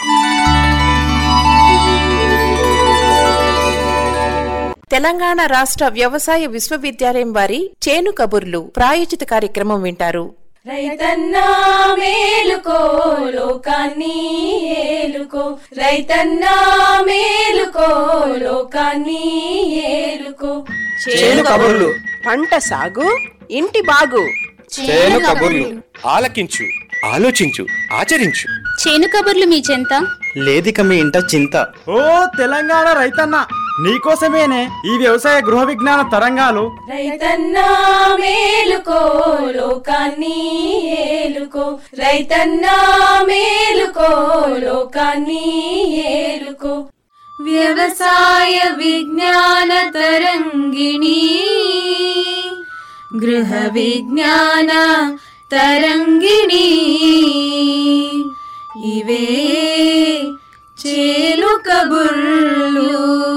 తెలంగాణ రాష్ట్ర వ్యవసాయ విశ్వవిద్యాలయం వారి చేను కబుర్లు ప్రాయోజిత కార్యక్రమం వింటారు రైతన్నా మేలుకో లోకాన్ని ఏలుకో రైతన్నా మేలుకో లోకాన్ని ఏలుకో చేను కబుర్లు పంట సాగు ఇంటి బాగు చేను కబుర్లు ఆలకించు ఆలోచించు ఆచరించు చేను కబుర్లు మీ చెంత లేదిక మీ ఇంట చింత ఓ తెలంగాణ రైతన్న నీకోసమేనే ఈ వ్యవసాయ గృహ విజ్ఞాన తరంగాలు రైతన్నా మేలుకో లోకాన్ని ఏలుకో రైతన్నా మేలుకో లోకాన్ని ఏలుకో వ్యవసాయ విజ్ఞాన తరంగిణి గృహ విజ్ఞాన తరంగిణి ఇవే చేలు కబుర్లు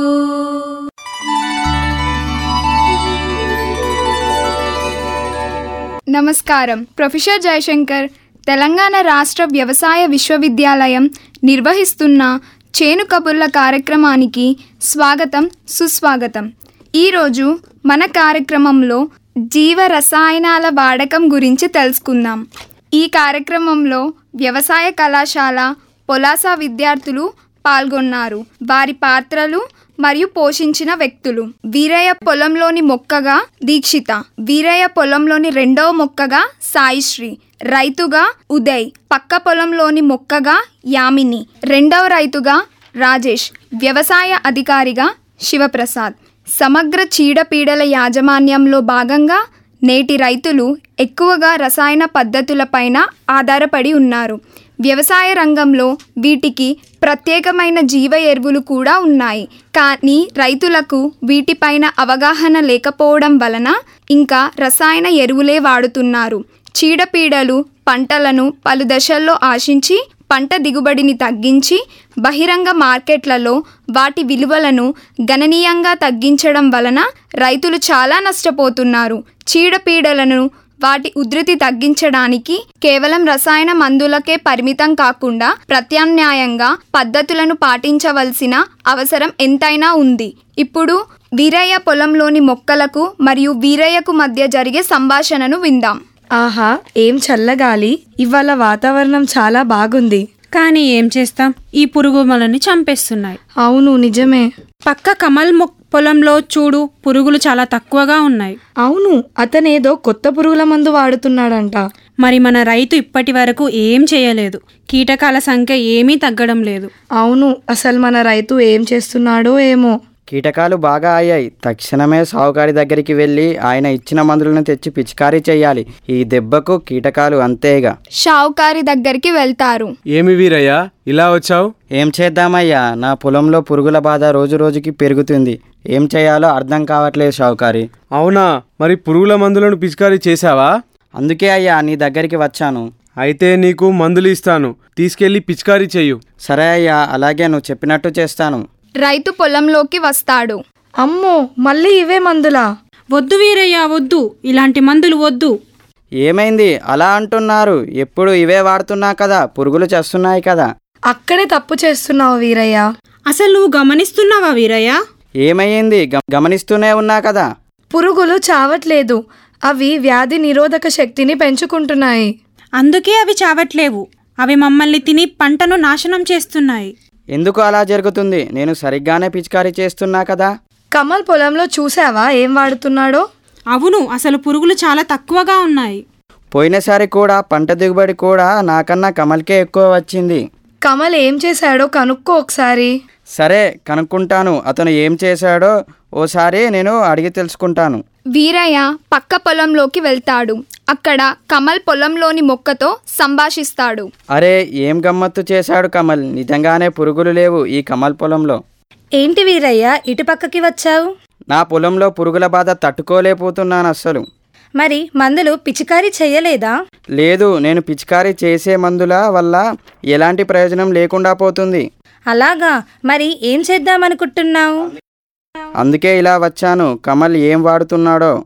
నమస్కారం ప్రొఫెసర్ జయశంకర్ తెలంగాణ రాష్ట్ర వ్యవసాయ విశ్వవిద్యాలయం నిర్వహిస్తున్న చేను కబుర్ల కార్యక్రమానికి స్వాగతం సుస్వాగతం ఈరోజు మన కార్యక్రమంలో జీవ రసాయనాల వాడకం గురించి తెలుసుకుందాం ఈ కార్యక్రమంలో వ్యవసాయ కళాశాల పొలాస విద్యార్థులు పాల్గొన్నారు వారి పాత్రలు మరియు పోషించిన వ్యక్తులు వీరయ్య పొలంలోని మొక్కగా దీక్షిత వీరయ్య పొలంలోని రెండవ మొక్కగా సాయిశ్రీ రైతుగా ఉదయ్ పక్క పొలంలోని మొక్కగా యామిని రెండవ రైతుగా రాజేష్ వ్యవసాయ అధికారిగా శివప్రసాద్ సమగ్ర చీడపీడల యాజమాన్యంలో భాగంగా నేటి రైతులు ఎక్కువగా రసాయన పద్ధతులపైన ఆధారపడి ఉన్నారు వ్యవసాయ రంగంలో వీటికి ప్రత్యేకమైన జీవ ఎరువులు కూడా ఉన్నాయి కానీ రైతులకు వీటిపైన అవగాహన లేకపోవడం వలన ఇంకా రసాయన ఎరువులే వాడుతున్నారు చీడపీడలు పంటలను పలు దశల్లో ఆశించి పంట దిగుబడిని తగ్గించి బహిరంగ మార్కెట్లలో వాటి విలువలను గణనీయంగా తగ్గించడం వలన రైతులు చాలా నష్టపోతున్నారు చీడపీడలను వాటి ఉధృతి తగ్గించడానికి కేవలం రసాయన మందులకే పరిమితం కాకుండా ప్రత్యామ్నాయంగా పద్ధతులను పాటించవలసిన అవసరం ఎంతైనా ఉంది ఇప్పుడు వీరయ్య పొలంలోని మొక్కలకు మరియు వీరయ్యకు మధ్య జరిగే సంభాషణను విందాం ఆహా ఏం చల్లగాలి ఇవాళ వాతావరణం చాలా బాగుంది కానీ ఏం చేస్తాం ఈ పురుగు మనల్ని చంపేస్తున్నాయి అవును నిజమే పక్క కమల్ మొక్ పొలంలో చూడు పురుగులు చాలా తక్కువగా ఉన్నాయి అవును అతనేదో కొత్త పురుగుల మందు వాడుతున్నాడంట మరి మన రైతు ఇప్పటి వరకు ఏం చేయలేదు కీటకాల సంఖ్య ఏమీ తగ్గడం లేదు అవును అసలు మన రైతు ఏం చేస్తున్నాడో ఏమో కీటకాలు బాగా అయ్యాయి తక్షణమే సావుకారి దగ్గరికి వెళ్ళి ఆయన ఇచ్చిన మందులను తెచ్చి పిచికారీ చేయాలి ఈ దెబ్బకు కీటకాలు అంతేగా షావుకారి దగ్గరికి వెళ్తారు ఏమి వీరయ్య ఇలా వచ్చావు ఏం చేద్దామయ్యా నా పొలంలో పురుగుల బాధ రోజు రోజుకి పెరుగుతుంది ఏం చేయాలో అర్థం కావట్లేదు షావుకారి అవునా మరి పురుగుల మందులను పిచికారీ చేశావా అందుకే అయ్యా నీ దగ్గరికి వచ్చాను అయితే నీకు మందులు ఇస్తాను తీసుకెళ్లి పిచికారీ చెయ్యు సరే అయ్యా అలాగే నువ్వు చెప్పినట్టు చేస్తాను రైతు పొలంలోకి వస్తాడు అమ్మో మళ్ళీ ఇవే మందులా వద్దు వీరయ్య వద్దు ఇలాంటి మందులు వద్దు ఏమైంది అలా అంటున్నారు ఎప్పుడు ఇవే వాడుతున్నా కదా పురుగులు చేస్తున్నాయి కదా అక్కడే తప్పు చేస్తున్నావు వీరయ్య అసలు నువ్వు గమనిస్తున్నావా వీరయ్య ఏమయ్యింది గమ- గమనిస్తూనే ఉన్నా కదా పురుగులు చావట్లేదు అవి వ్యాధి నిరోధక శక్తిని పెంచుకుంటున్నాయి అందుకే అవి చావట్లేవు అవి మమ్మల్ని తిని పంటను నాశనం చేస్తున్నాయి ఎందుకు అలా జరుగుతుంది నేను సరిగ్గానే పిచికారీ చేస్తున్నా కదా కమల్ పొలంలో చూసావా ఏం వాడుతున్నాడో అవును అసలు పురుగులు చాలా తక్కువగా ఉన్నాయి పోయినసారి కూడా పంట దిగుబడి కూడా నాకన్నా కమల్కే ఎక్కువ వచ్చింది కమల్ ఏం చేశాడో కనుక్కో ఒకసారి సరే కనుక్కుంటాను అతను ఏం చేశాడో ఓసారి నేను అడిగి తెలుసుకుంటాను వీరయ్య పక్క పొలంలోకి వెళ్తాడు అక్కడ కమల్ పొలంలోని మొక్కతో సంభాషిస్తాడు అరే ఏం గమ్మత్తు చేశాడు కమల్ నిజంగానే పురుగులు లేవు ఈ కమల్ పొలంలో ఏంటి వీరయ్య ఇటు పక్కకి వచ్చావు నా పొలంలో పురుగుల బాధ తట్టుకోలేకపోతున్నాను అస్సలు మరి మందులు పిచికారీ చేయలేదా లేదు నేను పిచికారీ చేసే మందుల వల్ల ఎలాంటి ప్రయోజనం లేకుండా పోతుంది అలాగా మరి ఏం చేద్దామనుకుంటున్నావు అందుకే ఇలా వచ్చాను కమల్ ఏం వాడుతున్నాడో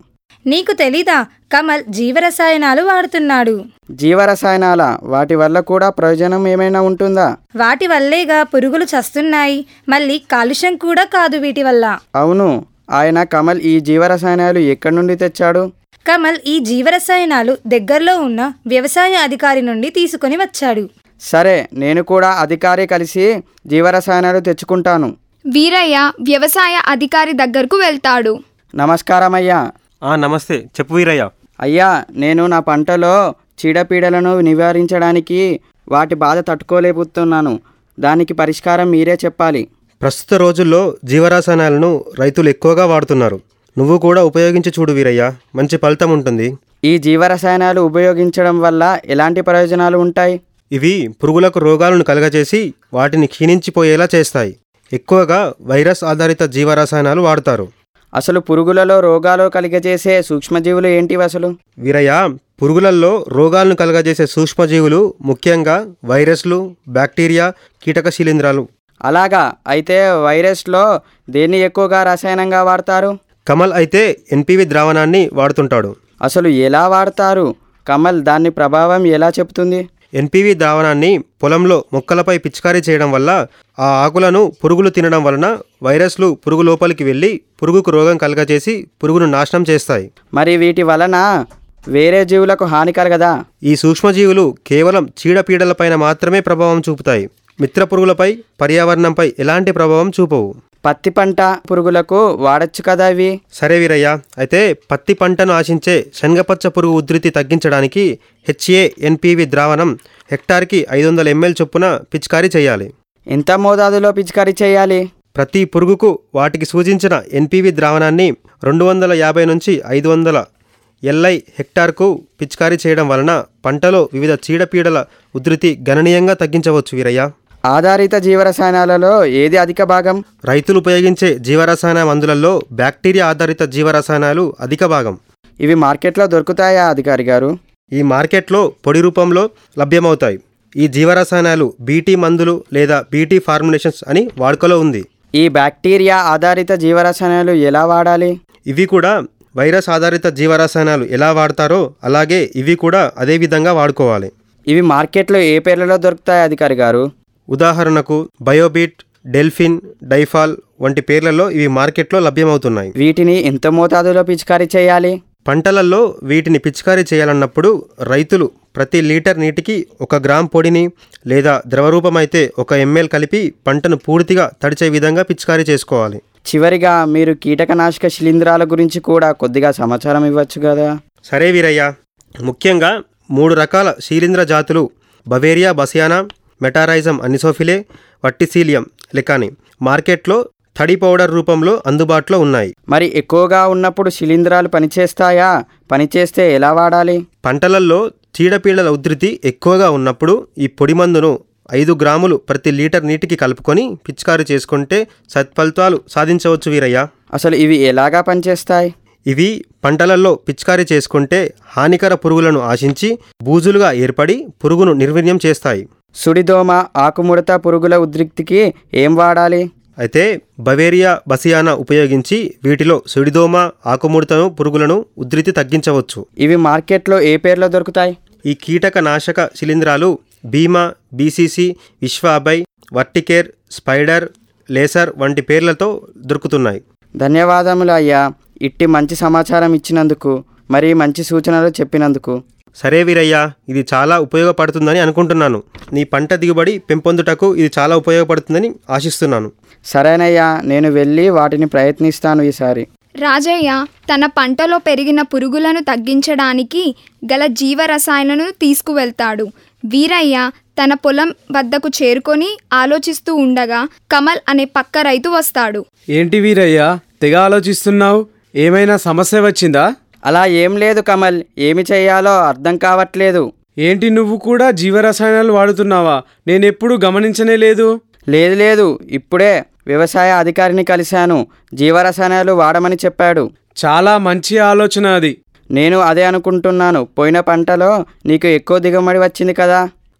నీకు తెలీదా కమల్ జీవరసాయనాలు వాడుతున్నాడు జీవరసాయనాల వాటి వల్ల కూడా ప్రయోజనం ఏమైనా ఉంటుందా వాటి వల్లేగా పురుగులు చస్తున్నాయి మళ్ళీ కాలుష్యం కూడా కాదు వీటి వల్ల అవును ఆయన కమల్ ఈ జీవరసాయనాలు ఎక్కడి నుండి తెచ్చాడు కమల్ ఈ జీవరసాయనాలు దగ్గరలో ఉన్న వ్యవసాయ అధికారి నుండి తీసుకొని వచ్చాడు సరే నేను కూడా అధికారి కలిసి జీవరసాయనాలు తెచ్చుకుంటాను వీరయ్య వ్యవసాయ అధికారి దగ్గరకు వెళ్తాడు నమస్కారం అయ్యా ఆ నమస్తే చెప్పు వీరయ్య అయ్యా నేను నా పంటలో చీడపీడలను నివారించడానికి వాటి బాధ తట్టుకోలేకపోతున్నాను దానికి పరిష్కారం మీరే చెప్పాలి ప్రస్తుత రోజుల్లో జీవరసాయనాలను రైతులు ఎక్కువగా వాడుతున్నారు నువ్వు కూడా ఉపయోగించి చూడు వీరయ్య మంచి ఫలితం ఉంటుంది ఈ జీవరసాయనాలు ఉపయోగించడం వల్ల ఎలాంటి ప్రయోజనాలు ఉంటాయి ఇవి పురుగులకు రోగాలను కలగజేసి వాటిని క్షీణించిపోయేలా చేస్తాయి ఎక్కువగా వైరస్ ఆధారిత జీవరసాయనాలు వాడతారు అసలు పురుగులలో రోగాలు కలిగజేసే సూక్ష్మజీవులు ఏంటి అసలు వీరయ్య పురుగులలో రోగాలను కలగజేసే సూక్ష్మజీవులు ముఖ్యంగా వైరస్లు బ్యాక్టీరియా కీటక శిలీంధ్రాలు అలాగా అయితే వైరస్లో దేన్ని ఎక్కువగా రసాయనంగా వాడతారు కమల్ అయితే ఎన్పివి ద్రావణాన్ని వాడుతుంటాడు అసలు ఎలా వాడతారు కమల్ దాని ప్రభావం ఎలా చెప్తుంది ఎన్పివి ద్రావణాన్ని పొలంలో మొక్కలపై పిచికారీ చేయడం వల్ల ఆ ఆకులను పురుగులు తినడం వలన వైరస్లు పురుగు లోపలికి వెళ్ళి పురుగుకు రోగం కలగజేసి పురుగును నాశనం చేస్తాయి మరి వీటి వలన వేరే జీవులకు హాని కలగదా ఈ సూక్ష్మజీవులు కేవలం చీడపీడలపైన మాత్రమే ప్రభావం చూపుతాయి మిత్ర పురుగులపై పర్యావరణంపై ఎలాంటి ప్రభావం చూపవు పత్తి పంట పురుగులకు వాడచ్చు కదా ఇవి సరే వీరయ్య అయితే పత్తి పంటను ఆశించే శనగపచ్చ పురుగు ఉధృతి తగ్గించడానికి హెచ్ఏ ఎన్పివి ద్రావణం హెక్టార్కి ఐదు వందల ఎంఎల్ చొప్పున పిచికారీ చేయాలి ఎంత మోతాదులో పిచికారీ చేయాలి ప్రతి పురుగుకు వాటికి సూచించిన ఎన్పివి ద్రావణాన్ని రెండు వందల యాభై నుంచి ఐదు వందల ఎల్ఐ హెక్టార్కు పిచికారీ చేయడం వలన పంటలో వివిధ చీడపీడల ఉధృతి గణనీయంగా తగ్గించవచ్చు వీరయ్య ఆధారిత జీవరసాయనాలలో ఏది అధిక భాగం రైతులు ఉపయోగించే జీవరసాయన మందులలో బ్యాక్టీరియా ఆధారిత జీవరసాయనాలు అధిక భాగం ఇవి మార్కెట్లో దొరుకుతాయా అధికారి గారు ఈ మార్కెట్లో పొడి రూపంలో లభ్యమవుతాయి ఈ జీవరసాయనాలు బీటీ మందులు లేదా బీటీ ఫార్ములేషన్స్ అని వాడుకలో ఉంది ఈ బ్యాక్టీరియా ఆధారిత జీవరసాయనాలు ఎలా వాడాలి ఇవి కూడా వైరస్ ఆధారిత జీవరసాయనాలు ఎలా వాడతారో అలాగే ఇవి కూడా అదే విధంగా వాడుకోవాలి ఇవి మార్కెట్లో ఏ పేర్లలో దొరుకుతాయి అధికారి గారు ఉదాహరణకు బయోబీట్ డెల్ఫిన్ డైఫాల్ వంటి పేర్లలో ఇవి మార్కెట్లో లభ్యమవుతున్నాయి వీటిని ఎంత మోతాదులో పిచికారీ చేయాలి పంటలలో వీటిని పిచికారీ చేయాలన్నప్పుడు రైతులు ప్రతి లీటర్ నీటికి ఒక గ్రామ్ పొడిని లేదా ద్రవరూపమైతే ఒక ఎంఎల్ కలిపి పంటను పూర్తిగా తడిచే విధంగా పిచికారీ చేసుకోవాలి చివరిగా మీరు కీటకనాశక శిలీంధ్రాల గురించి కూడా కొద్దిగా సమాచారం ఇవ్వచ్చు కదా సరే వీరయ్య ముఖ్యంగా మూడు రకాల శీలింద్ర జాతులు బవేరియా బసియానా మెటారైజం అనిసోఫిలే వట్టిసీలియం లెకాని మార్కెట్లో తడి పౌడర్ రూపంలో అందుబాటులో ఉన్నాయి మరి ఎక్కువగా ఉన్నప్పుడు శిలీంధ్రాలు పనిచేస్తాయా పనిచేస్తే ఎలా వాడాలి పంటలలో చీడపీడల ఉధృతి ఎక్కువగా ఉన్నప్పుడు ఈ పొడి మందును ఐదు గ్రాములు ప్రతి లీటర్ నీటికి కలుపుకొని పిచికారీ చేసుకుంటే సత్ఫలితాలు సాధించవచ్చు వీరయ్య అసలు ఇవి ఎలాగా పనిచేస్తాయి ఇవి పంటలలో పిచికారీ చేసుకుంటే హానికర పురుగులను ఆశించి బూజులుగా ఏర్పడి పురుగును నిర్వీర్యం చేస్తాయి సుడిదోమ ఆకుముడత పురుగుల ఉద్రిక్తికి ఏం వాడాలి అయితే బవేరియా బసియానా ఉపయోగించి వీటిలో సుడిదోమ ఆకుముడతను పురుగులను ఉధృతి తగ్గించవచ్చు ఇవి మార్కెట్లో ఏ పేర్లో దొరుకుతాయి ఈ కీటక నాశక శిలీంధ్రాలు బీమా బీసీసీ విశ్వాబై వర్టికేర్ స్పైడర్ లేసర్ వంటి పేర్లతో దొరుకుతున్నాయి ధన్యవాదములు అయ్యా ఇట్టి మంచి సమాచారం ఇచ్చినందుకు మరి మంచి సూచనలు చెప్పినందుకు సరే వీరయ్య ఇది చాలా ఉపయోగపడుతుందని అనుకుంటున్నాను నీ పంట దిగుబడి పెంపొందుటకు ఇది చాలా ఉపయోగపడుతుందని ఆశిస్తున్నాను సరేనయ్యా నేను వెళ్ళి వాటిని ప్రయత్నిస్తాను ఈసారి రాజయ్య తన పంటలో పెరిగిన పురుగులను తగ్గించడానికి గల జీవరసాయనను తీసుకువెళ్తాడు వీరయ్య తన పొలం వద్దకు చేరుకొని ఆలోచిస్తూ ఉండగా కమల్ అనే పక్క రైతు వస్తాడు ఏంటి వీరయ్య తెగ ఆలోచిస్తున్నావు ఏమైనా సమస్య వచ్చిందా అలా ఏం లేదు కమల్ ఏమి చేయాలో అర్థం కావట్లేదు ఏంటి నువ్వు కూడా జీవరసాయనాలు వాడుతున్నావా నేనెప్పుడు గమనించనే లేదు లేదు లేదు ఇప్పుడే వ్యవసాయ అధికారిని కలిశాను జీవరసాయనాలు వాడమని చెప్పాడు చాలా మంచి ఆలోచన అది నేను అదే అనుకుంటున్నాను పోయిన పంటలో నీకు ఎక్కువ దిగుబడి వచ్చింది కదా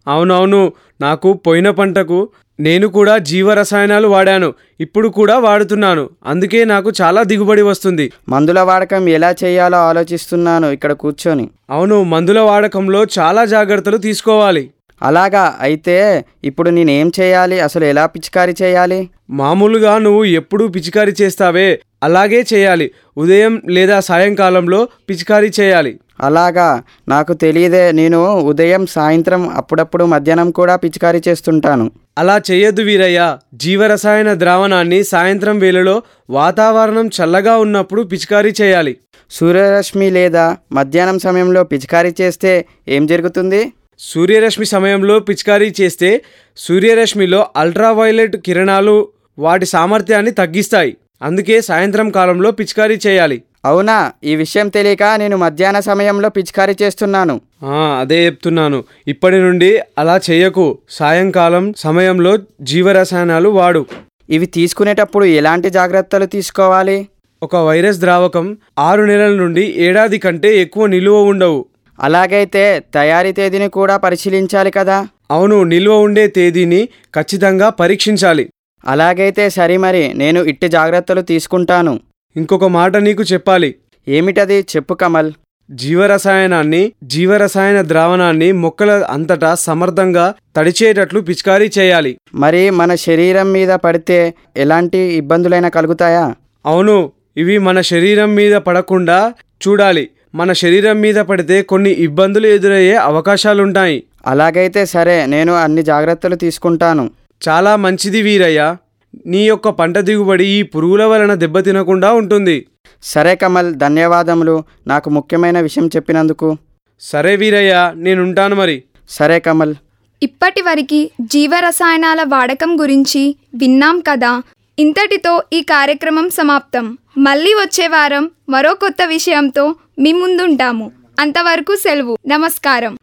అవునవును నాకు పోయిన పంటకు నేను కూడా జీవరసాయనాలు వాడాను ఇప్పుడు కూడా వాడుతున్నాను అందుకే నాకు చాలా దిగుబడి వస్తుంది మందుల వాడకం ఎలా చేయాలో ఆలోచిస్తున్నాను ఇక్కడ కూర్చొని అవును మందుల వాడకంలో చాలా జాగ్రత్తలు తీసుకోవాలి అలాగా అయితే ఇప్పుడు నేనేం చేయాలి అసలు ఎలా పిచికారీ చేయాలి మామూలుగా నువ్వు ఎప్పుడు పిచికారీ చేస్తావే అలాగే చేయాలి ఉదయం లేదా సాయంకాలంలో పిచికారీ చేయాలి అలాగా నాకు తెలియదే నేను ఉదయం సాయంత్రం అప్పుడప్పుడు మధ్యాహ్నం కూడా పిచికారీ చేస్తుంటాను అలా చేయొద్దు వీరయ్య జీవరసాయన ద్రావణాన్ని సాయంత్రం వేళలో వాతావరణం చల్లగా ఉన్నప్పుడు పిచికారీ చేయాలి సూర్యరశ్మి లేదా మధ్యాహ్నం సమయంలో పిచికారీ చేస్తే ఏం జరుగుతుంది సూర్యరశ్మి సమయంలో పిచికారీ చేస్తే సూర్యరశ్మిలో అల్ట్రావైలెట్ కిరణాలు వాటి సామర్థ్యాన్ని తగ్గిస్తాయి అందుకే సాయంత్రం కాలంలో పిచికారీ చేయాలి అవునా ఈ విషయం తెలియక నేను మధ్యాహ్న సమయంలో పిచికారీ చేస్తున్నాను ఆ, అదే చెప్తున్నాను ఇప్పటి నుండి అలా చేయకు సాయంకాలం సమయంలో జీవరసాయనాలు వాడు ఇవి తీసుకునేటప్పుడు ఎలాంటి జాగ్రత్తలు తీసుకోవాలి ఒక వైరస్ ద్రావకం ఆరు నెలల నుండి ఏడాది కంటే ఎక్కువ నిలువ ఉండవు అలాగైతే తయారీ తేదీని కూడా పరిశీలించాలి కదా అవును నిల్వ ఉండే తేదీని ఖచ్చితంగా పరీక్షించాలి అలాగైతే సరి మరి నేను ఇట్టి జాగ్రత్తలు తీసుకుంటాను ఇంకొక మాట నీకు చెప్పాలి ఏమిటది చెప్పు కమల్ జీవరసాయనాన్ని జీవరసాయన ద్రావణాన్ని మొక్కల అంతటా సమర్థంగా తడిచేటట్లు పిచికారీ చేయాలి మరి మన శరీరం మీద పడితే ఎలాంటి ఇబ్బందులైనా కలుగుతాయా అవును ఇవి మన శరీరం మీద పడకుండా చూడాలి మన శరీరం మీద పడితే కొన్ని ఇబ్బందులు ఎదురయ్యే అవకాశాలుంటాయి అలాగైతే సరే నేను అన్ని జాగ్రత్తలు తీసుకుంటాను చాలా మంచిది వీరయ్య నీ యొక్క పంట దిగుబడి ఈ పురుగుల వలన దెబ్బతినకుండా ఉంటుంది సరే కమల్ ధన్యవాదములు నాకు ముఖ్యమైన విషయం చెప్పినందుకు సరే వీరయ్య నేనుంటాను మరి సరే కమల్ ఇప్పటి వరకు జీవరసాయనాల వాడకం గురించి విన్నాం కదా ఇంతటితో ఈ కార్యక్రమం సమాప్తం మళ్ళీ వచ్చే వారం మరో కొత్త విషయంతో మీ ముందుంటాము అంతవరకు సెలవు నమస్కారం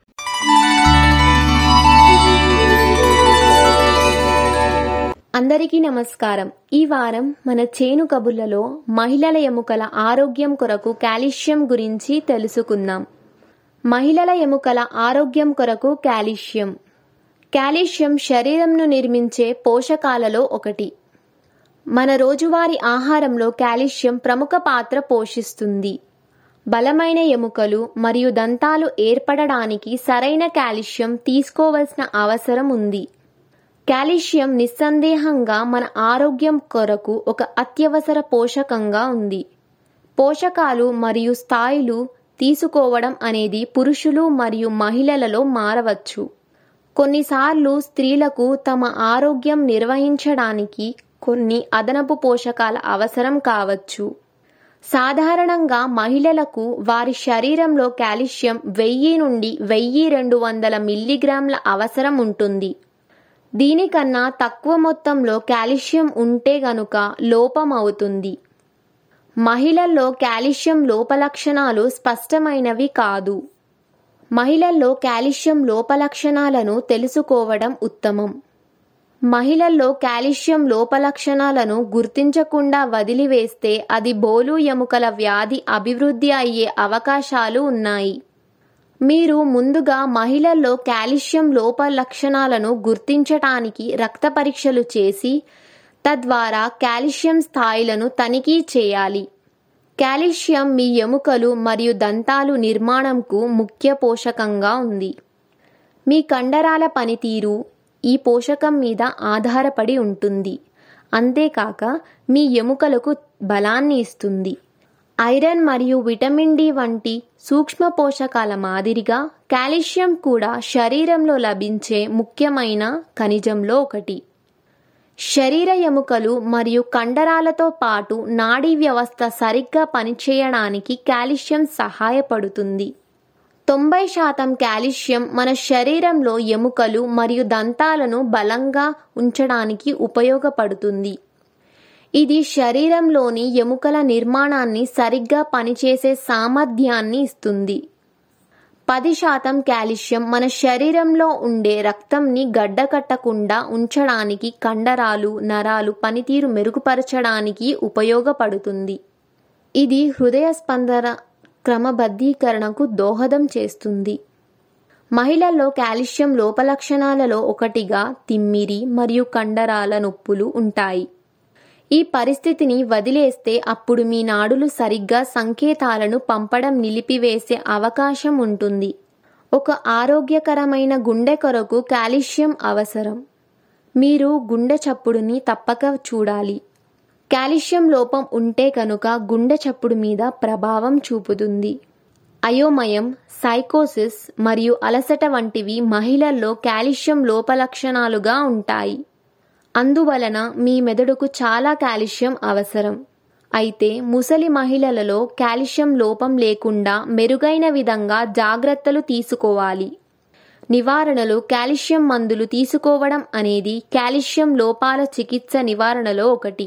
అందరికీ నమస్కారం ఈ వారం మన చేను కబుర్లలో మహిళల ఎముకల ఆరోగ్యం కొరకు కాల్షియం గురించి తెలుసుకుందాం మహిళల ఎముకల ఆరోగ్యం కొరకు కాల్షియం కాల్షియం శరీరంను నిర్మించే పోషకాలలో ఒకటి మన రోజువారీ ఆహారంలో కాల్షియం ప్రముఖ పాత్ర పోషిస్తుంది బలమైన ఎముకలు మరియు దంతాలు ఏర్పడడానికి సరైన కాల్షియం తీసుకోవలసిన అవసరం ఉంది కాల్షియం నిస్సందేహంగా మన ఆరోగ్యం కొరకు ఒక అత్యవసర పోషకంగా ఉంది పోషకాలు మరియు స్థాయిలు తీసుకోవడం అనేది పురుషులు మరియు మహిళలలో మారవచ్చు కొన్నిసార్లు స్త్రీలకు తమ ఆరోగ్యం నిర్వహించడానికి కొన్ని అదనపు పోషకాల అవసరం కావచ్చు సాధారణంగా మహిళలకు వారి శరీరంలో కాల్షియం వెయ్యి నుండి వెయ్యి రెండు వందల మిల్లీగ్రాముల అవసరం ఉంటుంది దీనికన్నా తక్కువ మొత్తంలో కాల్షియం ఉంటే గనుక లోపం అవుతుంది మహిళల్లో కాల్షియం లోపలక్షణాలు స్పష్టమైనవి కాదు మహిళల్లో కాల్షియం లోపలక్షణాలను తెలుసుకోవడం ఉత్తమం మహిళల్లో కాల్షియం లోపలక్షణాలను గుర్తించకుండా వదిలివేస్తే అది బోలు ఎముకల వ్యాధి అభివృద్ధి అయ్యే అవకాశాలు ఉన్నాయి మీరు ముందుగా మహిళల్లో కాల్షియం లోప లక్షణాలను గుర్తించటానికి రక్త పరీక్షలు చేసి తద్వారా కాల్షియం స్థాయిలను తనిఖీ చేయాలి కాల్షియం మీ ఎముకలు మరియు దంతాలు నిర్మాణంకు ముఖ్య పోషకంగా ఉంది మీ కండరాల పనితీరు ఈ పోషకం మీద ఆధారపడి ఉంటుంది అంతేకాక మీ ఎముకలకు బలాన్ని ఇస్తుంది ఐరన్ మరియు విటమిన్ డి వంటి సూక్ష్మ పోషకాల మాదిరిగా కాల్షియం కూడా శరీరంలో లభించే ముఖ్యమైన ఖనిజంలో ఒకటి శరీర ఎముకలు మరియు కండరాలతో పాటు నాడీ వ్యవస్థ సరిగ్గా పనిచేయడానికి కాల్షియం సహాయపడుతుంది తొంభై శాతం కాల్షియం మన శరీరంలో ఎముకలు మరియు దంతాలను బలంగా ఉంచడానికి ఉపయోగపడుతుంది ఇది శరీరంలోని ఎముకల నిర్మాణాన్ని సరిగ్గా పనిచేసే సామర్థ్యాన్ని ఇస్తుంది పది శాతం కాల్షియం మన శరీరంలో ఉండే రక్తంని గడ్డకట్టకుండా ఉంచడానికి కండరాలు నరాలు పనితీరు మెరుగుపరచడానికి ఉపయోగపడుతుంది ఇది హృదయ స్పందన క్రమబద్ధీకరణకు దోహదం చేస్తుంది మహిళల్లో కాల్షియం లోపలక్షణాలలో ఒకటిగా తిమ్మిరి మరియు కండరాల నొప్పులు ఉంటాయి ఈ పరిస్థితిని వదిలేస్తే అప్పుడు మీ నాడులు సరిగ్గా సంకేతాలను పంపడం నిలిపివేసే అవకాశం ఉంటుంది ఒక ఆరోగ్యకరమైన గుండె కొరకు కాల్షియం అవసరం మీరు గుండె చప్పుడుని తప్పక చూడాలి కాల్షియం లోపం ఉంటే కనుక గుండె చప్పుడు మీద ప్రభావం చూపుతుంది అయోమయం సైకోసిస్ మరియు అలసట వంటివి మహిళల్లో కాల్షియం లోపలక్షణాలుగా ఉంటాయి అందువలన మీ మెదడుకు చాలా కాల్షియం అవసరం అయితే ముసలి మహిళలలో కాల్షియం లోపం లేకుండా మెరుగైన విధంగా జాగ్రత్తలు తీసుకోవాలి నివారణలో కాల్షియం మందులు తీసుకోవడం అనేది కాల్షియం లోపాల చికిత్స నివారణలో ఒకటి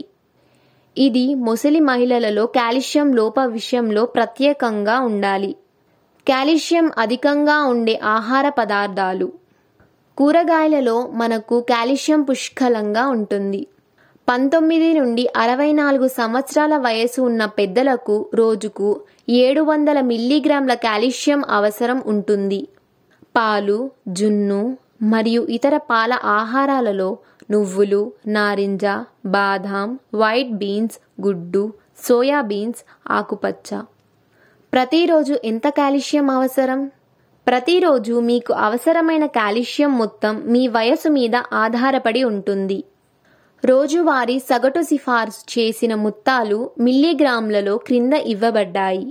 ఇది ముసలి మహిళలలో కాల్షియం లోప విషయంలో ప్రత్యేకంగా ఉండాలి కాల్షియం అధికంగా ఉండే ఆహార పదార్థాలు కూరగాయలలో మనకు కాల్షియం పుష్కలంగా ఉంటుంది పంతొమ్మిది నుండి అరవై నాలుగు సంవత్సరాల వయసు ఉన్న పెద్దలకు రోజుకు ఏడు వందల మిల్లీగ్రాముల కాల్షియం అవసరం ఉంటుంది పాలు జున్ను మరియు ఇతర పాల ఆహారాలలో నువ్వులు నారింజ బాదాం వైట్ బీన్స్ గుడ్డు సోయా బీన్స్ ఆకుపచ్చ ప్రతిరోజు ఎంత కాల్షియం అవసరం ప్రతిరోజు మీకు అవసరమైన కాల్షియం మొత్తం మీ వయసు మీద ఆధారపడి ఉంటుంది రోజువారీ సగటు సిఫార్సు చేసిన మొత్తాలు మిల్లీగ్రాములలో క్రింద ఇవ్వబడ్డాయి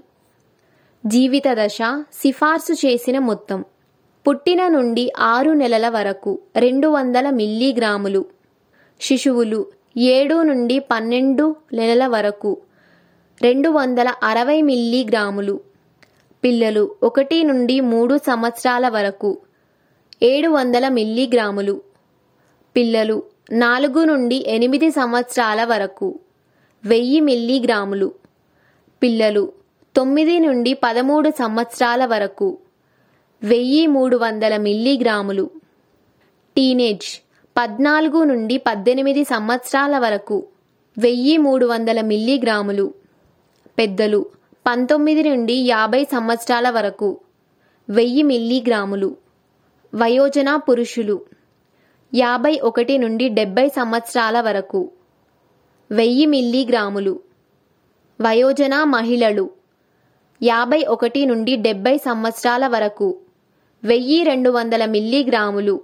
జీవిత దశ సిఫార్సు చేసిన మొత్తం పుట్టిన నుండి ఆరు నెలల వరకు రెండు వందల మిల్లీగ్రాములు శిశువులు ఏడు నుండి పన్నెండు నెలల వరకు రెండు వందల అరవై మిల్లీగ్రాములు పిల్లలు ఒకటి నుండి మూడు సంవత్సరాల వరకు ఏడు వందల మిల్లీగ్రాములు పిల్లలు నాలుగు నుండి ఎనిమిది సంవత్సరాల వరకు వెయ్యి మిల్లీగ్రాములు పిల్లలు తొమ్మిది నుండి పదమూడు సంవత్సరాల వరకు వెయ్యి మూడు వందల మిల్లీగ్రాములు టీనేజ్ పద్నాలుగు నుండి పద్దెనిమిది సంవత్సరాల వరకు వెయ్యి మూడు వందల మిల్లీగ్రాములు పెద్దలు పంతొమ్మిది నుండి యాభై సంవత్సరాల వరకు వెయ్యి మిల్లీగ్రాములు వయోజన పురుషులు యాభై ఒకటి నుండి డెబ్బై సంవత్సరాల వరకు వెయ్యి మిల్లీగ్రాములు వయోజన మహిళలు యాభై ఒకటి నుండి డెబ్బై సంవత్సరాల వరకు వెయ్యి రెండు వందల మిల్లీగ్రాములు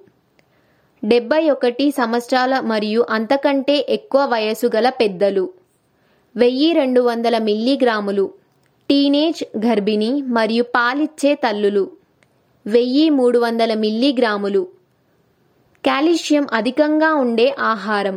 డెబ్బై ఒకటి సంవత్సరాల మరియు అంతకంటే ఎక్కువ వయసు గల పెద్దలు వెయ్యి రెండు వందల మిల్లీగ్రాములు టీనేజ్ గర్భిణి మరియు పాలిచ్చే తల్లులు వెయ్యి మూడు వందల మిల్లీగ్రాములు కాల్షియం అధికంగా ఉండే ఆహారం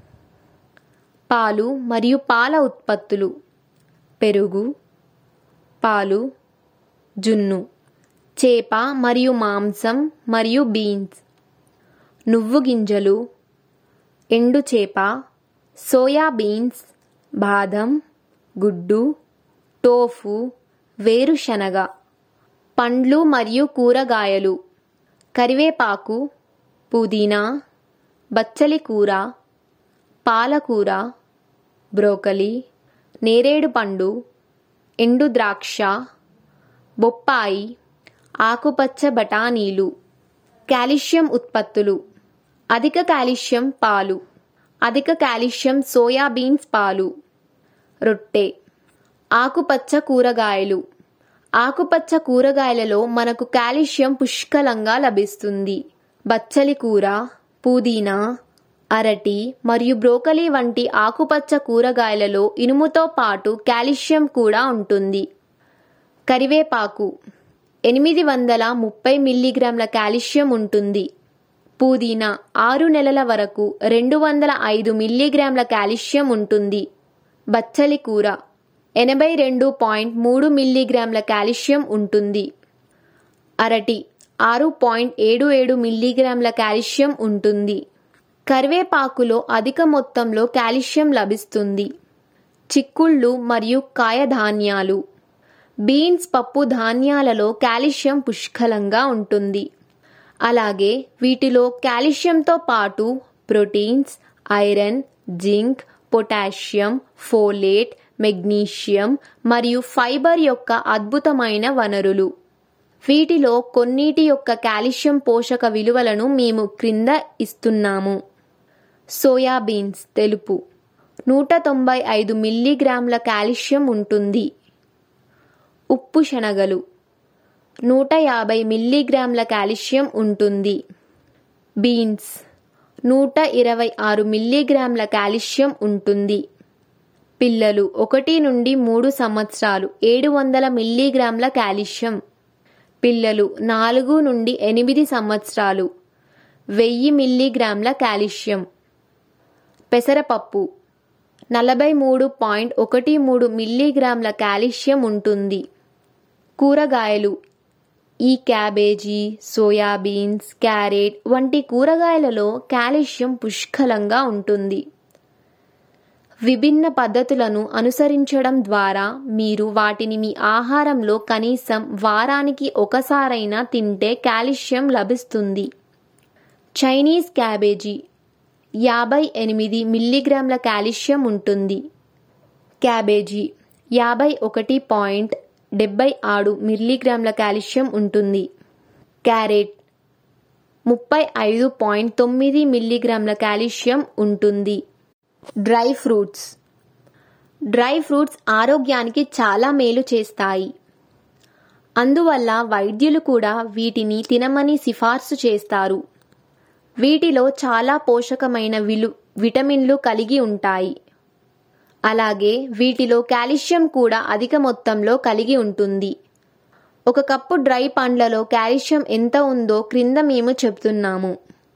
పాలు మరియు పాల ఉత్పత్తులు పెరుగు పాలు జున్ను చేప మరియు మాంసం మరియు బీన్స్ నువ్వు గింజలు ఎండు చేప సోయా బీన్స్ బాదం గుడ్డు టోఫు వేరుశనగ పండ్లు మరియు కూరగాయలు కరివేపాకు పుదీనా బచ్చలి కూర పాలకూర బ్రోకలి నేరేడు పండు ఎండు ద్రాక్ష బొప్పాయి ఆకుపచ్చ బఠానీలు కాల్షియం ఉత్పత్తులు అధిక కాల్షియం పాలు అధిక కాల్షియం సోయాబీన్స్ పాలు రొట్టె ఆకుపచ్చ కూరగాయలు ఆకుపచ్చ కూరగాయలలో మనకు కాల్షియం పుష్కలంగా లభిస్తుంది బచ్చలి కూర పుదీనా అరటి మరియు బ్రోకలీ వంటి ఆకుపచ్చ కూరగాయలలో ఇనుముతో పాటు కాల్షియం కూడా ఉంటుంది కరివేపాకు ఎనిమిది వందల ముప్పై మిల్లీగ్రాముల కాల్షియం ఉంటుంది పుదీనా ఆరు నెలల వరకు రెండు వందల ఐదు మిల్లీగ్రాముల కాల్షియం ఉంటుంది బచ్చలి కూర ఎనభై రెండు పాయింట్ మూడు మిల్లీగ్రాముల కాల్షియం ఉంటుంది అరటి ఆరు పాయింట్ ఏడు ఏడు మిల్లీగ్రాముల కాల్షియం ఉంటుంది కరివేపాకులో అధిక మొత్తంలో కాల్షియం లభిస్తుంది చిక్కుళ్ళు మరియు కాయధాన్యాలు బీన్స్ పప్పు ధాన్యాలలో కాల్షియం పుష్కలంగా ఉంటుంది అలాగే వీటిలో కాల్షియంతో పాటు proteins iron zinc potassium folate magnesium మరియు ఫైబర్ యొక్క అద్భుతమైన వనరులు వీటిలో కొన్నిటి యొక్క కాల్షియం పోషక విలువలను మేము క్రింద ఇస్తున్నాము సోయాబీన్స్ తెలుపు నూట తొంభై ఐదు మిల్లీగ్రాముల కాల్షియం ఉంటుంది ఉప్పు శనగలు నూట యాభై మిల్లీగ్రాముల కాల్షియం ఉంటుంది బీన్స్ నూట ఇరవై ఆరు మిల్లీగ్రాముల కాల్షియం ఉంటుంది పిల్లలు ఒకటి నుండి మూడు సంవత్సరాలు ఏడు వందల మిల్లీగ్రాముల కాల్షియం పిల్లలు నాలుగు నుండి ఎనిమిది సంవత్సరాలు వెయ్యి మిల్లీగ్రాముల కాల్షియం పెసరపప్పు నలభై మూడు పాయింట్ ఒకటి మూడు మిల్లీగ్రాముల కాల్షియం ఉంటుంది కూరగాయలు ఈ క్యాబేజీ సోయాబీన్స్ క్యారెట్ వంటి కూరగాయలలో కాల్షియం పుష్కలంగా ఉంటుంది విభిన్న పద్ధతులను అనుసరించడం ద్వారా మీరు వాటిని మీ ఆహారంలో కనీసం వారానికి ఒకసారైనా తింటే కాల్షియం లభిస్తుంది చైనీస్ క్యాబేజీ యాభై ఎనిమిది మిల్లీగ్రాముల కాల్షియం ఉంటుంది క్యాబేజీ యాభై ఒకటి పాయింట్ డెబ్బై ఆరు మిల్లీగ్రాముల కాల్షియం ఉంటుంది క్యారెట్ ముప్పై ఐదు పాయింట్ తొమ్మిది మిల్లీగ్రాముల కాల్షియం ఉంటుంది డ్రై ఫ్రూట్స్ డ్రై ఫ్రూట్స్ ఆరోగ్యానికి చాలా మేలు చేస్తాయి అందువల్ల వైద్యులు కూడా వీటిని తినమని సిఫార్సు చేస్తారు వీటిలో చాలా పోషకమైన విలు విటమిన్లు కలిగి ఉంటాయి అలాగే వీటిలో కాల్షియం కూడా అధిక మొత్తంలో కలిగి ఉంటుంది ఒక కప్పు డ్రై పండ్లలో కాల్షియం ఎంత ఉందో క్రింద మేము చెప్తున్నాము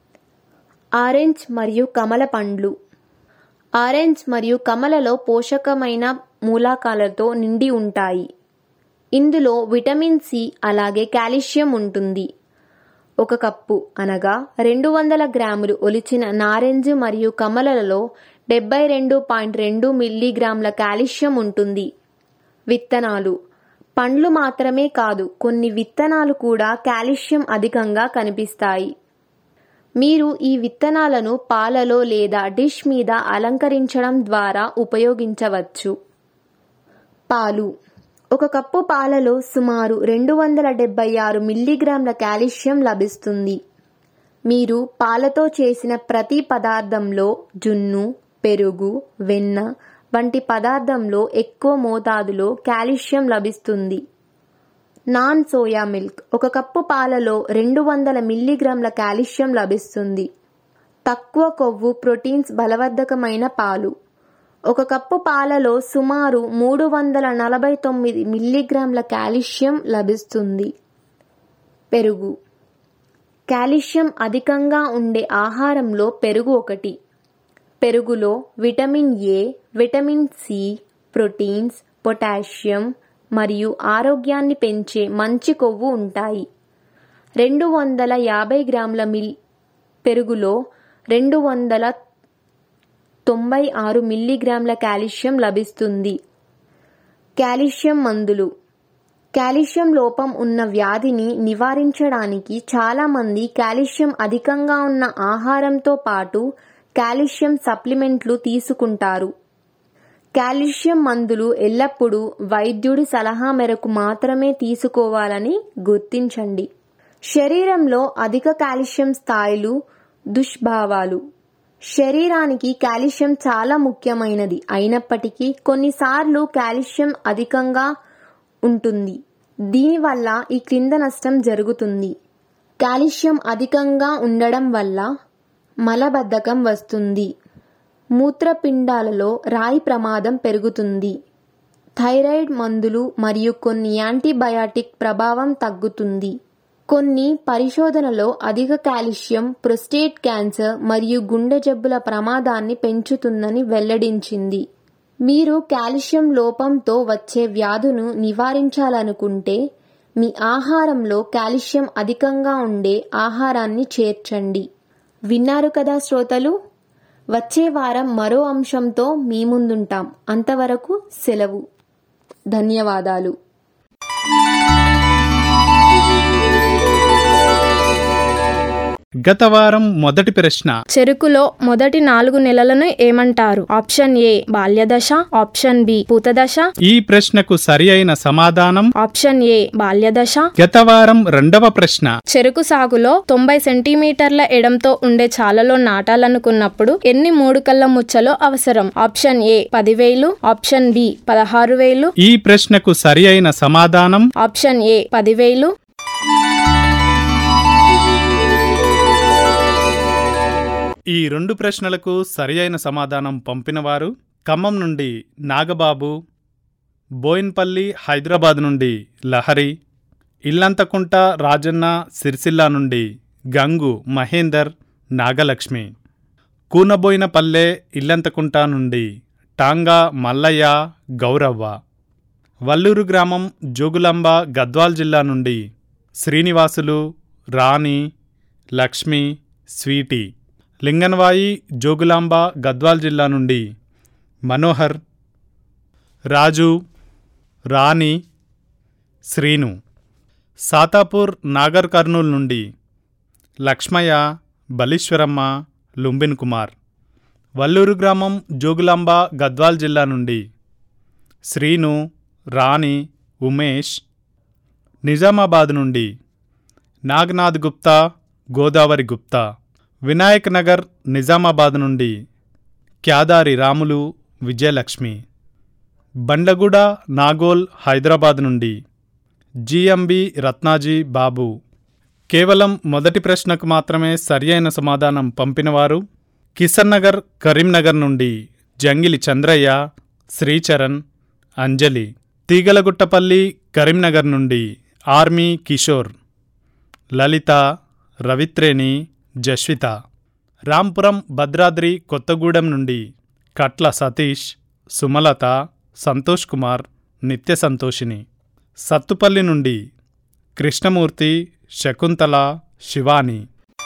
ఆరెంజ్ మరియు కమల పండ్లు ఆరెంజ్ మరియు కమలలో పోషకమైన మూలకాలతో నిండి ఉంటాయి ఇందులో విటమిన్ సి అలాగే కాల్షియం ఉంటుంది ఒక కప్పు అనగా రెండు వందల గ్రాములు ఒలిచిన నారెంజ్ మరియు కమలలలో డెబ్బై రెండు పాయింట్ రెండు మిల్లీగ్రాముల కాల్షియం ఉంటుంది విత్తనాలు పండ్లు మాత్రమే కాదు కొన్ని విత్తనాలు కూడా కాల్షియం అధికంగా కనిపిస్తాయి మీరు ఈ విత్తనాలను పాలలో లేదా డిష్ మీద అలంకరించడం ద్వారా ఉపయోగించవచ్చు పాలు ఒక కప్పు పాలలో సుమారు రెండు వందల డెబ్బై ఆరు మిల్లీగ్రాముల కాల్షియం లభిస్తుంది మీరు పాలతో చేసిన ప్రతి పదార్థంలో జున్ను పెరుగు వెన్న వంటి పదార్థంలో ఎక్కువ మోతాదులో కాల్షియం లభిస్తుంది నాన్ సోయా మిల్క్ ఒక కప్పు పాలలో రెండు వందల మిల్లీగ్రాముల కాల్షియం లభిస్తుంది తక్కువ కొవ్వు ప్రోటీన్స్ బలవర్ధకమైన పాలు ఒక కప్పు పాలలో సుమారు మూడు వందల నలభై తొమ్మిది మిల్లీగ్రాముల కాల్షియం లభిస్తుంది పెరుగు కాల్షియం అధికంగా ఉండే ఆహారంలో పెరుగు ఒకటి పెరుగులో vitamin A vitamin C proteins potassium మరియు ఆరోగ్యాన్ని పెంచే మంచి కొవ్వు ఉంటాయి రెండు వందల యాభై గ్రాముల మిల్ పెరుగులో రెండు వందల తొంభై ఆరు మిల్లీగ్రాముల కాల్షియం లభిస్తుంది కాల్షియం మందులు కాల్షియం లోపం ఉన్న వ్యాధిని నివారించడానికి చాలామంది కాల్షియం అధికంగా ఉన్న ఆహారంతో పాటు కాల్షియం సప్లిమెంట్లు తీసుకుంటారు కాల్షియం మందులు ఎల్లప్పుడూ వైద్యుడి సలహా మేరకు మాత్రమే తీసుకోవాలని గుర్తించండి శరీరంలో అధిక కాల్షియం స్థాయిలు దుష్భావాలు శరీరానికి కాల్షియం చాలా ముఖ్యమైనది అయినప్పటికీ కొన్నిసార్లు కాల్షియం అధికంగా ఉంటుంది దీనివల్ల ఈ క్రింద నష్టం జరుగుతుంది కాల్షియం అధికంగా ఉండడం వల్ల మలబద్ధకం వస్తుంది మూత్రపిండాలలో రాయి ప్రమాదం పెరుగుతుంది థైరాయిడ్ మందులు మరియు కొన్ని యాంటీబయాటిక్ ప్రభావం తగ్గుతుంది కొన్ని పరిశోధనలో అధిక కాల్షియం ప్రొస్టేట్ క్యాన్సర్ మరియు గుండె జబ్బుల ప్రమాదాన్ని పెంచుతుందని వెల్లడించింది మీరు కాల్షియం లోపంతో వచ్చే వ్యాధును నివారించాలనుకుంటే మీ ఆహారంలో కాల్షియం అధికంగా ఉండే ఆహారాన్ని చేర్చండి విన్నారు కదా శ్రోతలు వచ్చే వారం మరో అంశంతో మీ ముందుంటాం అంతవరకు సెలవు ధన్యవాదాలు గత వారం మొదటి ప్రశ్న చెరుకులో మొదటి నాలుగు నెలలను ఏమంటారు ఆప్షన్ ఏ బాల్యదశ ఆప్షన్ బి పూతదశ ఈ ప్రశ్నకు సరి అయిన సమాధానం ఆప్షన్ ఏ బాల్యదశ గత వారం రెండవ ప్రశ్న చెరుకు సాగులో తొంభై సెంటీమీటర్ల ఎడంతో ఉండే చాలలో నాటాలనుకున్నప్పుడు ఎన్ని మూడు కళ్ళ ముచ్చలో అవసరం ఆప్షన్ ఏ పదివేలు ఆప్షన్ బి పదహారు వేలు ఈ ప్రశ్నకు సరి అయిన సమాధానం ఆప్షన్ ఏ పదివేలు ఈ రెండు ప్రశ్నలకు సరి అయిన సమాధానం పంపినవారు ఖమ్మం నుండి నాగబాబు బోయిన్పల్లి హైదరాబాద్ నుండి లహరి ఇల్లంతకుంట రాజన్న సిరిసిల్ల నుండి గంగు మహేందర్ నాగలక్ష్మి కూనబోయినపల్లె ఇల్లంతకుంట నుండి టాంగా మల్లయ్య గౌరవ్వ వల్లూరు గ్రామం జోగులాంబ గద్వాల్ జిల్లా నుండి శ్రీనివాసులు రాణి లక్ష్మి స్వీటీ లింగన్వాయి జోగులాంబ గద్వాల్ జిల్లా నుండి మనోహర్ రాజు రాణి శ్రీను సాతాపూర్ నాగర్ కర్నూల్ నుండి లక్ష్మయ్య బలీశ్వరమ్మ లుంబిన్ కుమార్ వల్లూరు గ్రామం జోగులాంబ గద్వాల్ జిల్లా నుండి శ్రీను రాణి ఉమేష్ నిజామాబాద్ నుండి నాగనాథ్ గుప్తా గోదావరి గుప్తా వినాయక్ నగర్ నిజామాబాద్ నుండి క్యాదారి రాములు విజయలక్ష్మి బండగూడ నాగోల్ హైదరాబాద్ నుండి జిఎంబి రత్నాజీ బాబు కేవలం మొదటి ప్రశ్నకు మాత్రమే సరియైన సమాధానం పంపినవారు కిషన్ నగర్ కరీంనగర్ నుండి జంగిలి చంద్రయ్య శ్రీచరణ్ అంజలి తీగలగుట్టపల్లి కరీంనగర్ నుండి ఆర్మీ కిషోర్ లలిత రవిత్రేణి జస్విత రాంపురం భద్రాద్రి కొత్తగూడెం నుండి కట్ల సతీష్ సుమలత సంతోష్ కుమార్ నిత్య సంతోషిని సత్తుపల్లి నుండి కృష్ణమూర్తి శకుంతల శివాని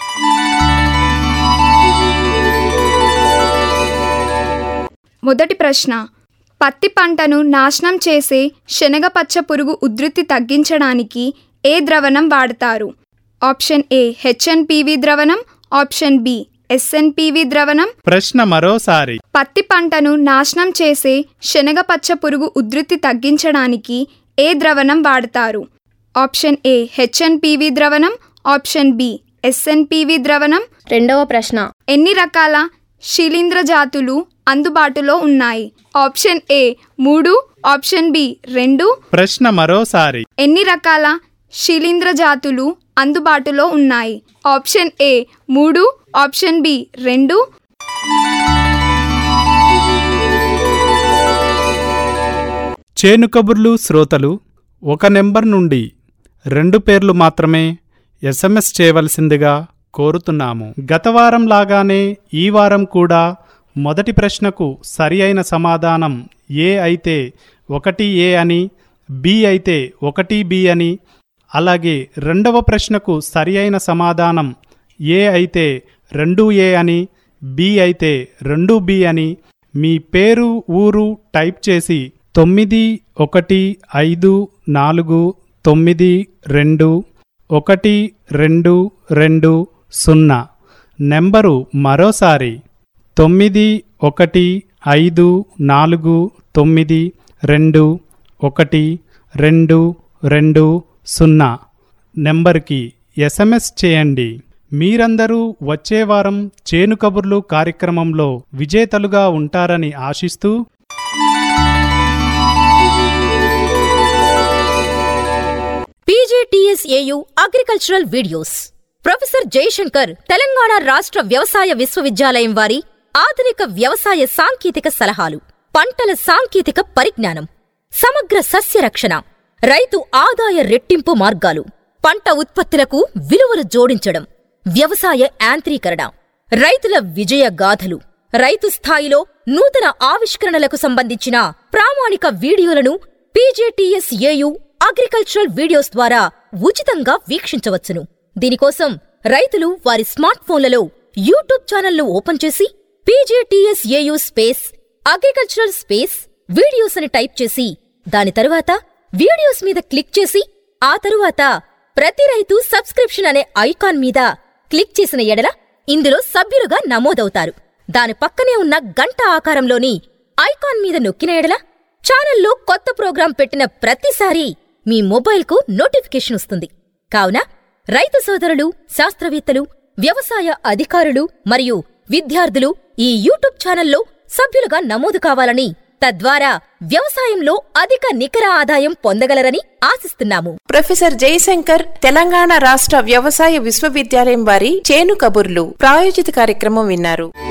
మొదటి ప్రశ్న పత్తి పంటను నాశనం చేసే శనగపచ్చ పురుగు ఉధృతి తగ్గించడానికి ఏ ద్రవణం వాడతారు ఆప్షన్ ఏ హెచ్ఎన్పివి ద్రవణం ఆప్షన్ బి ఎస్ఎన్పివి ద్రవణం ప్రశ్న మరోసారి పత్తి పంటను నాశనం చేసే శనగపచ్చ పురుగు ఉధృతి తగ్గించడానికి ఏ ద్రవణం వాడతారు ఆప్షన్ ఏ హెచ్ఎన్పివి ద్రవణం ఆప్షన్ బి ఎస్ఎన్పివి ద్రవణం రెండవ ప్రశ్న ఎన్ని రకాల శిలీంద్ర జాతులు అందుబాటులో ఉన్నాయి ఆప్షన్ ఏ మూడు ఆప్షన్ బి రెండు ప్రశ్న మరోసారి ఎన్ని రకాల శిలీంద్ర జాతులు అందుబాటులో ఉన్నాయి ఆప్షన్ ఏ మూడు ఆప్షన్ బి రెండు చేను కబుర్లు శ్రోతలు ఒక నెంబర్ నుండి రెండు పేర్లు మాత్రమే ఎస్ఎంఎస్ చేయవలసిందిగా కోరుతున్నాము గత వారం లాగానే ఈ వారం కూడా మొదటి ప్రశ్నకు సరి అయిన సమాధానం ఏ అయితే ఒకటి ఏ అని బి అయితే ఒకటి బి అని అలాగే రెండవ ప్రశ్నకు సరి అయిన సమాధానం ఏ అయితే రెండు ఏ అని బి అయితే రెండు బి అని మీ పేరు ఊరు టైప్ చేసి తొమ్మిది ఒకటి ఐదు నాలుగు తొమ్మిది రెండు ఒకటి రెండు రెండు సున్నా నెంబరు మరోసారి తొమ్మిది ఒకటి ఐదు నాలుగు తొమ్మిది రెండు ఒకటి రెండు రెండు సున్నా నెంబర్కి ఎస్ఎంఎస్ చేయండి మీరందరూ వచ్చే వారం చేను కబుర్లు కార్యక్రమంలో విజేతలుగా ఉంటారని ఆశిస్తూ PGTSAU agricultural videos professor Jayashankar Telangana రాష్ట్ర వ్యవసాయ విశ్వవిద్యాలయం వారి ఆధునిక వ్యవసాయ సాంకేతిక సలహాలు పంటల సాంకేతిక పరిజ్ఞానం సమగ్ర సస్య రక్షణ రైతు ఆదాయ రెట్టింపు మార్గాలు పంట ఉత్పత్తులకు విలువలు జోడించడం వ్యవసాయ యాంత్రీకరణ రైతుల విజయ గాథలు రైతు స్థాయిలో నూతన ఆవిష్కరణలకు సంబంధించిన ప్రామాణిక వీడియోలను పీజేటీఎస్ఏయు అగ్రికల్చరల్ వీడియోస్ ద్వారా ఉచితంగా వీక్షించవచ్చును దీనికోసం రైతులు వారి స్మార్ట్ ఫోన్లలో యూట్యూబ్ ఛానల్ను ఓపెన్ చేసి PJTSAU space agricultural space videos అని టైప్ చేసి దాని తరువాత వీడియోస్ మీద క్లిక్ చేసి ఆ తరువాత ప్రతి రైతు సబ్స్క్రిప్షన్ అనే ఐకాన్ మీద క్లిక్ చేసిన ఎడల ఇందులో సభ్యులుగా నమోదవుతారు దాని పక్కనే ఉన్న గంట ఆకారంలోని ఐకాన్ మీద నొక్కిన ఎడల ఛానల్లో కొత్త ప్రోగ్రాం పెట్టిన ప్రతిసారి మీ మొబైల్కు నోటిఫికేషన్ వస్తుంది కావున రైతు సోదరులు శాస్త్రవేత్తలు వ్యవసాయ అధికారులు మరియు విద్యార్థులు ఈ యూట్యూబ్ ఛానల్లో సభ్యులుగా నమోదు కావాలని తద్వారా వ్యవసాయంలో అధిక నికర ఆదాయం పొందగలరని ఆశిస్తున్నాము ప్రొఫెసర్ జయశంకర్ తెలంగాణ రాష్ట్ర వ్యవసాయ విశ్వవిద్యాలయం వారి చేను కబుర్లు ప్రాయోజిత కార్యక్రమం విన్నారు